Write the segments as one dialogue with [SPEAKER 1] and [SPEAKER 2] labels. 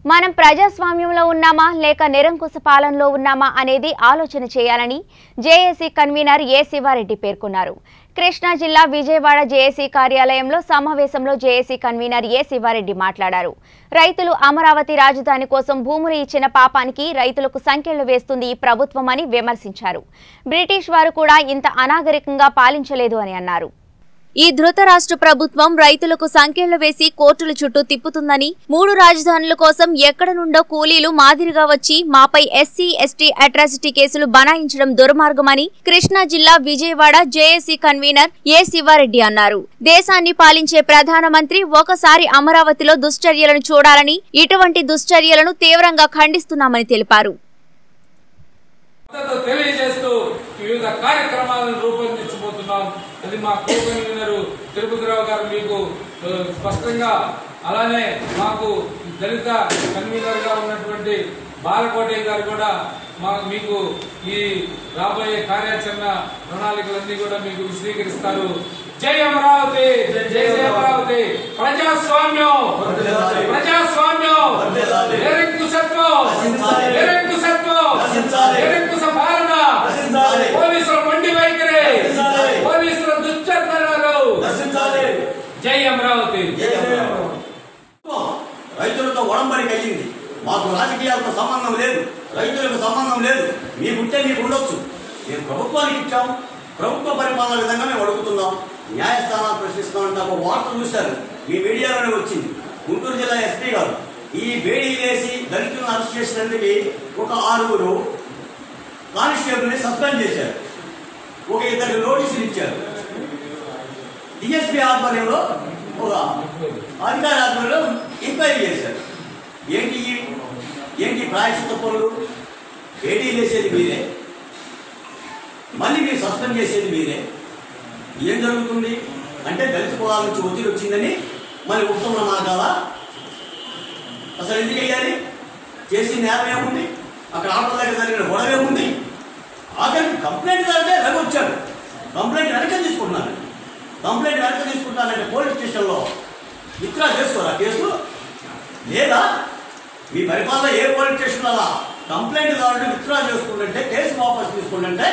[SPEAKER 1] మనం ప్రజాస్వామ్యంలో ఉన్నామా లేక నిరంకుశ పాలనలో ఉన్నామా అనేది ఆలోచన చేయాలని జేఏసీ కన్వీనర్ ఏ శివారెడ్డి పేర్కొన్నారు కృష్ణా జిల్లా విజయవాడ జేఏసీ కార్యాలయంలో సమావేశంలో జేఏసీ కన్వీనర్ ఏ శివారెడ్డి మాట్లాడారు రైతులు అమరావతి రాజధాని కోసం భూములు ఇచ్చిన పాపానికి రైతులకు సంఖ్యలు వేస్తుంది ఈ ప్రభుత్వమని విమర్శించారు బ్రిటిష్ వారు కూడా ఇంత అనాగరికంగా పాలించలేదు అని అన్నారు ఈ ధృతరాష్ట్ర ప్రభుత్వం రైతులకు సంఖ్యలు వేసి కోర్టుల చుట్టూ తిప్పుతుందని మూడు రాజధానుల కోసం ఎక్కడ నుండో కూలీలు మాదిరిగా వచ్చి మాపై ఎస్సీ ఎస్టీ అట్రాసిటీ కేసులు బనాయించడం దుర్మార్గమని కృష్ణా జిల్లా Vijayawada JAC convener A Siva Reddy అన్నారు దేశాన్ని పాలించే ప్రధానమంత్రి ఒకసారి అమరావతిలో దుశ్చర్యలను చూడాలని ఇటువంటి దుశ్చర్యలను తీవ్రంగా ఖండిస్తున్నామని తెలిపారు
[SPEAKER 2] మద్దతు తెలియజేస్తూ వివిధ కార్యక్రమాలను రూపొందించబోతున్నాం అది మా కో కన్వీనర్ తిరుపతిరావు గారు మీకు ఆ, స్పష్టంగా అలానే మాకు దళిత కన్వీనర్ గా ఉన్నటువంటి బాలకోటయ్య గారు కూడా మా మీకు ఈ రాబోయే కార్యాచరణ ప్రణాళికలన్నీ కూడా మీకు విశదీకరిస్తారు జై అమరావతి జై జై అమరావతి ప్రజాస్వామ్యం ప్రజాస్వామ్యం నిరంకుశత్వం నిరంకుశత్వం నిరంకుశ పాలన పోలీసుల మొండి వైఖరి పోలీసుల దుశ్చర్తనాలు జై అమరావతి
[SPEAKER 3] రైతులతో ఒడంబడి కలిగింది మాకు రాజకీయాలతో సంబంధం లేదు రైతులకు సంబంధం లేదు మీకుంటే మీకు ఉండొచ్చు మేము ప్రభుత్వానికి ఇచ్చాం ప్రభుత్వ పరిపాలన విధంగా మేము అడుగుతున్నాం న్యాయస్థానాలు ప్రశ్నిస్తామంటే ఒక వార్త చూశారు మీ మీడియాలోనే వచ్చింది గుంటూరు జిల్లా ఎస్పీ గారు ఈ వేడి వేసి దళితులను అరెస్ట్ చేసినందుకు ఒక ఆరుగురు కానిస్టేబుల్ని సస్పెండ్ చేశారు ఒక ఇద్దరు నోటీసులు ఇచ్చారు డిఎస్పీ ఆధ్వర్యంలో ఒక అధికారి ఆధ్వర్యంలో ఎంక్వైరీ చేశారు ఏంటి ఈ- ఏంటి ప్రాయశ్చిత్త పనులు ఏడీ వేసేది మీరే మళ్ళీ మీరు సస్పెండ్ చేసేది మీరే ఏం జరుగుతుంది అంటే దళిత కులాల నుంచి ఒత్తిడి వచ్చిందని మళ్ళీ ఉత్తమ మార్గాల అసలు ఎందుకు వెయ్యాలి చేసిన నేరం ఏముంది అక్కడ ఆటో దగ్గర జరిగిన గొడవ ఏముంది ఆఖరికి కంప్లైంట్ జరిగితే రవి వచ్చాడు కంప్లైంట్ వెనక తీసుకుంటున్నాను కంప్లైంట్ వెనక తీసుకుంటానంటే పోలీస్ స్టేషన్లో విత్డ్రా చేసుకోరా కేసు లేదా మీ పరిపాలన ఏ పోలీస్ స్టేషన్ అలా కంప్లైంట్ దారుడు విత్డ్రా చేసుకుంటుంటే కేసు వాపస్ తీసుకుంటుంటే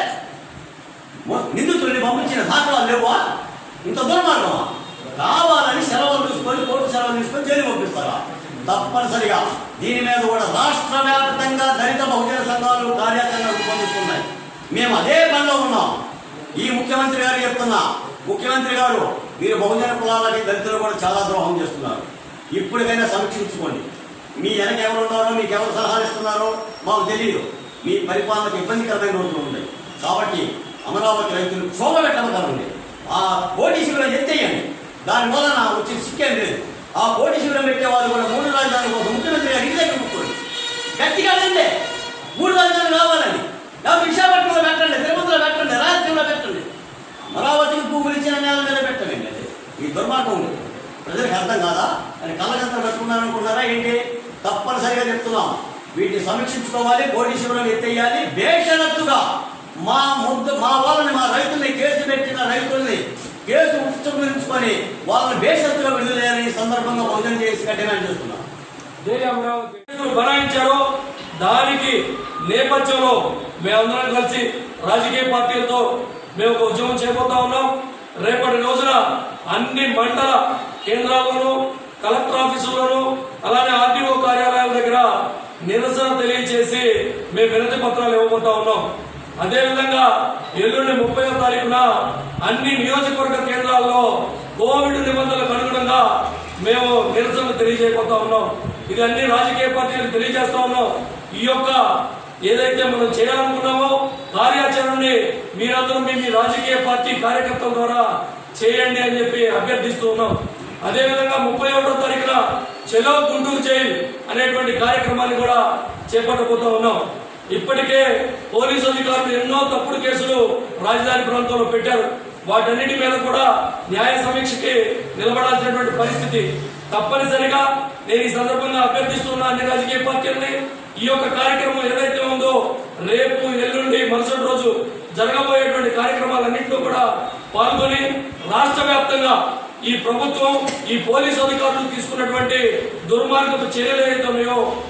[SPEAKER 3] మొ- నిందితుల్ని పంపించిన దాఖలాలు లేవా ఇంత దుర్మార్గమా కావాలని సెలవులు తీసుకొని కోర్టు సెలవులు తీసుకొని జైలు పంపిస్తారా తప్పనిసరిగా దీని మీద కూడా రాష్ట్ర వ్యాప్తంగా దళిత బహుజన సంఘాలు కార్యాచరణ రూపొందిస్తున్నాయి మేము అదే పనిలో ఉన్నాం ఈ ముఖ్యమంత్రి గారు చెప్తున్నా ముఖ్యమంత్రి గారు మీరు బహుజన కులాలకి దళితులు కూడా చాలా ద్రోహం చేస్తున్నారు ఇప్పటికైనా సమీక్షించుకోండి మీ వెనక ఎవరు ఉన్నారో మీకు ఎవరు సలహాలు ఇస్తున్నారో మాకు తెలియదు మీ పరిపాలనకు ఇబ్బందికరమైన రోజులు ఉన్నాయి కాబట్టి అమరావతి రైతులు క్షోభ పెట్టమకారండి ఆ పోటీ శిబిరం ఎత్తేయండి దాని వలన వచ్చే సిక్కేం లేదు ఆ పోటీ శిబిరం పెట్టే వాళ్ళు కూడా మూడు రాజధానుల కోసం ముఖ్యమంత్రి గారి ఇంటి దగ్గర కూర్చోండి గట్టిగా అనండి మూడు రాజధానులు కావాలని లేకపోతే విశాఖపట్నంలో పెట్టండి తిరుపతిలో పెట్టండి రాయలసీమలో పెట్టండి అమరావతికి భూములు ఇచ్చిన నేల మీద పెట్టండి అది ఈ దుర్మార్గం ఉంది ప్రజలకు అర్థం కాదా అని కళ్ళకంతా పెట్టుకున్నారనుకున్నారా ఏంటి తప్పనిసరిగా చెప్తున్నాం వీటిని సమీక్షించుకోవాలి పోటీ శిబిరం ఎత్తేయాలి బేషరత్తుగా మా ముద్దు మా వాళ్ళని మా రైతుల్ని కేసు పెట్టిన రైతుల్ని కేసు ఉపసంహరించుకొని వాళ్ళని బేషరత్తుగా విడుదల చేయాలని ఈ సందర్భంగా భోజనం చేసి డిమాండ్ చేస్తున్నాం
[SPEAKER 2] జై అమరావతి
[SPEAKER 4] కేసులు బనాయించారో దానికి నేపథ్యంలో మేమందరం కలిసి రాజకీయ పార్టీలతో మేము ఒక ఉద్యమం చేయబోతా ఉన్నాం రేపటి రోజున అన్ని మండల కేంద్రాల్లోనూ కలెక్టర్ ఆఫీసుల్లోనూ అలానే ఆర్టీఓ కార్యాలయాల దగ్గర నిరసన తెలియజేసి మేము వినతి పత్రాలు ఇవ్వబోతా ఉన్నాం అదేవిధంగా ఎల్లుండి ముప్పై తారీఖున అన్ని నియోజకవర్గ కేంద్రాల్లో కోవిడ్ నిబంధనలకు అనుగుణంగా మేము నిరసన తెలియజేయబోతా ఉన్నాం ఇది అన్ని రాజకీయ పార్టీలకు తెలియజేస్తా ఉన్నాం ఈ యొక్క ఏదైతే మనం చేయాలనుకున్నామో కార్యాచరణని మీరందరూ మీ మీ రాజకీయ పార్టీ కార్యకర్తల ద్వారా చేయండి అని చెప్పి అభ్యర్థిస్తూ ఉన్నాం అదేవిధంగా ముప్పై ఒకటో తారీఖున చెలో గుంటూరు జైల్ అనేటువంటి కార్యక్రమాన్ని కూడా చేపట్టబోతా ఉన్నాం ఇప్పటికే పోలీసు అధికారులు ఎన్నో తప్పుడు కేసులు రాజధాని ప్రాంతంలో పెట్టారు వాటన్నిటి మీద కూడా న్యాయ సమీక్షకి నిలబడాల్సినటువంటి పరిస్థితి తప్పనిసరిగా నేను ఈ సందర్భంగా అభ్యర్థిస్తున్న అన్ని రాజకీయ పార్టీలని ఈ యొక్క కార్యక్రమం ఏదైతే ఉందో రేపు ఎల్లుండి మరుసటి రోజు జరగబోయేటువంటి కార్యక్రమాలన్నింటిలో కూడా పాల్గొని రాష్ట్ర వ్యాప్తంగా ఈ ప్రభుత్వం ఈ పోలీసు అధికారులు తీసుకున్నటువంటి దుర్మార్గపు చర్యలు ఏవైతే ఉన్నాయో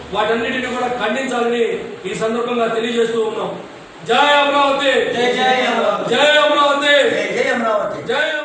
[SPEAKER 4] వాటన్నిటిని కూడా ఖండించాలని ఈ సందర్భంగా తెలియజేస్తూ ఉన్నాం జై అమరావతి
[SPEAKER 5] జై జై అమరావతి
[SPEAKER 4] జై అమరావతి
[SPEAKER 5] జై జై అమరావతి
[SPEAKER 4] జై